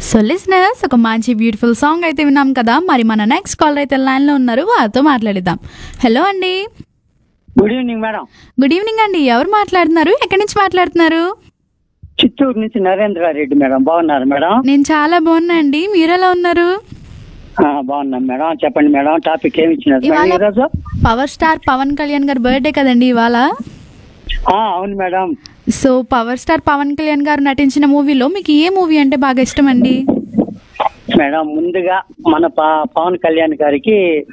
so listeners ఒక మంచి beautiful song అయితే విన్నాం కదా మరి మన నెక్స్ట్ కాలర్ అయితే లైన్లో ఉన్నారు వారితో మాట్లాడిద్దాం హలో అండి good evening madam good evening అండి ఎవరు మాట్లాడుతున్నారు ఎక్కడి నుంచి మాట్లాడుతున్నారు చిత్తూరు నుంచి నరేంద్ర రెడ్డి మేడం బాగున్నారు మేడం నేను చాలా బాగున్నా అండి మీరు ఎలా ఉన్నారు ఆ, బాగున్నాం మేడం చెప్పండి మేడం టాపిక్ ఏమి ఇచ్చినారు మేడం ఇవాళ ఈరోజు పవర్ స్టార్ పవన్ కళ్యాణ్ గారి బర్త్డే కదండి ఇవాళ ఆ, అవును madam so power star Pawan Kalyan గారు నటించిన మూవీలో మీకు ఏ మూవీ అంటే బాగా ఇష్టం అండి మేడం ముందుగా మన ప- పవన్ కళ్యాణ్ గారికి